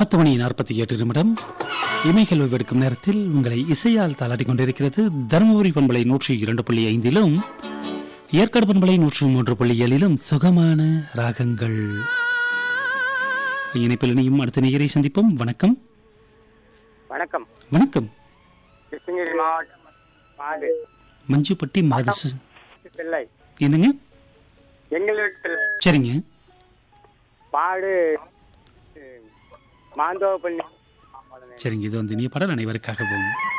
பத்து மணி நாற்பத்தி எட்டு நிமிடம் இமைகள் ஓய்வெடுக்கும் நேரத்தில் உங்களை இசையால் தாளாட்டிக் கொண்டிருக்கிறது தருமபுரி பண்பலை நூற்றி இரண்டு புள்ளி ஐந்திலும் ஏற்காடு பண்பலை நூற்றி மூன்று புள்ளி ஏழிலும் சுகமான ராகங்கள் இணைப்பில் இணையும் அடுத்த நேயரை சந்திப்போம் வணக்கம் வணக்கம் வணக்கம் கிருஷ்ணகிரி மாவட்டம் மாடு மஞ்சுப்பட்டி மாதசு பிள்ளை என்னங்க எங்கள் வீட்டு பிள்ளை சரிங்க மாடு மாந்தோப்பள்ளி சரிங்க இது வந்து இனிய பாடல் அனைவருக்காகவும்